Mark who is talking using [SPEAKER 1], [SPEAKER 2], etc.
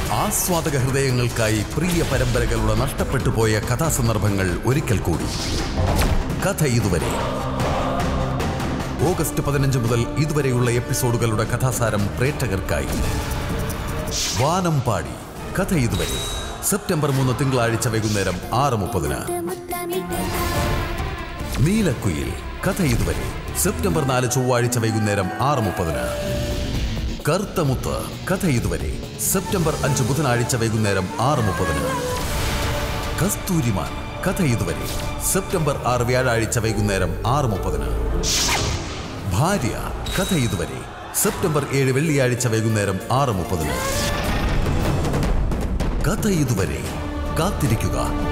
[SPEAKER 1] ആസ്വാദക ഹൃദയങ്ങൾക്കായി പ്രിയ പരമ്പരകളുടെ നഷ്ടപ്പെട്ടു പോയ കഥാസന്ദർഭങ്ങൾ ഒരിക്കൽ കൂടി കഥ ഇതുവരെ ഓഗസ്റ്റ് പതിനഞ്ച് മുതൽ ഇതുവരെയുള്ള എപ്പിസോഡുകളുടെ കഥാസാരം പ്രേക്ഷകർക്കായി വാനം പാടി കഥ ഇതുവരെ സെപ്റ്റംബർ മൂന്ന് തിങ്കളാഴ്ച വൈകുന്നേരം ആറ് മുപ്പതിന് നീലക്കുയിൽ കഥ ഇതുവരെ സെപ്റ്റംബർ നാല് ചൊവ്വാഴ്ച വൈകുന്നേരം ആറ് മുപ്പതിന് കറുത്തമുത്ത് കഥ ഇതുവരെ സെപ്റ്റംബർ അഞ്ച് ബുധനാഴ്ച വൈകുന്നേരം ആറ് മുപ്പതിന് കസ്തൂരിമാൻ കഥ ഇതുവരെ സെപ്റ്റംബർ ആറ് വ്യാഴാഴ്ച വൈകുന്നേരം ആറ് മുപ്പതിന് ഭാര്യ കഥ ഇതുവരെ സെപ്റ്റംബർ ഏഴ് വെള്ളിയാഴ്ച വൈകുന്നേരം ആറ് മുപ്പതിന് കഥ ഇതുവരെ കാത്തിരിക്കുക